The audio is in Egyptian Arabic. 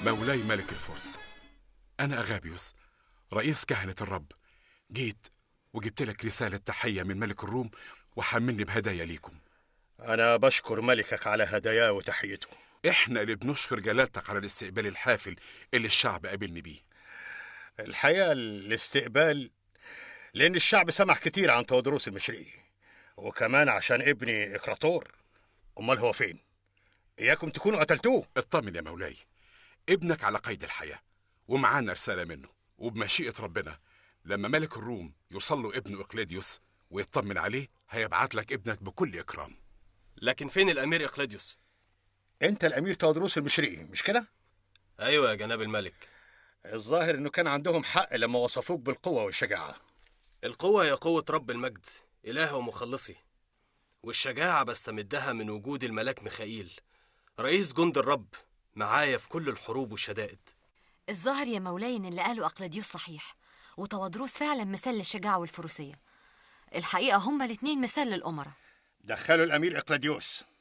مولاي ملك الفرس أنا أغابيوس رئيس كهنة الرب جيت وجبت لك رسالة تحية من ملك الروم وحملني بهدايا ليكم أنا بشكر ملكك على هداياه وتحيته إحنا اللي بنشكر جلالتك على الاستقبال الحافل اللي الشعب قابلني بيه الحقيقة الاستقبال لأن الشعب سمع كتير عن تودروس المشرقي وكمان عشان ابني إكراتور أمال هو فين؟ إياكم تكونوا قتلتوه اطمن يا مولاي ابنك على قيد الحياة ومعانا رسالة منه وبمشيئة ربنا لما ملك الروم يوصل له ابنه إقليديوس ويطمن عليه هيبعت لك ابنك بكل إكرام لكن فين الأمير إقليديوس؟ أنت الأمير تودروس المشرقي مش كده؟ أيوة يا جناب الملك الظاهر إنه كان عندهم حق لما وصفوك بالقوة والشجاعة القوة هي قوة رب المجد إله ومخلصي والشجاعة بستمدها من وجود الملاك ميخائيل رئيس جند الرب معايا في كل الحروب والشدائد الظاهر يا مولاي ان اللي قاله اقلاديوس صحيح وتوادروس فعلا مثال للشجاعة والفروسية الحقيقة هما الاتنين مثال للأمراء دخلوا الأمير إقلاديوس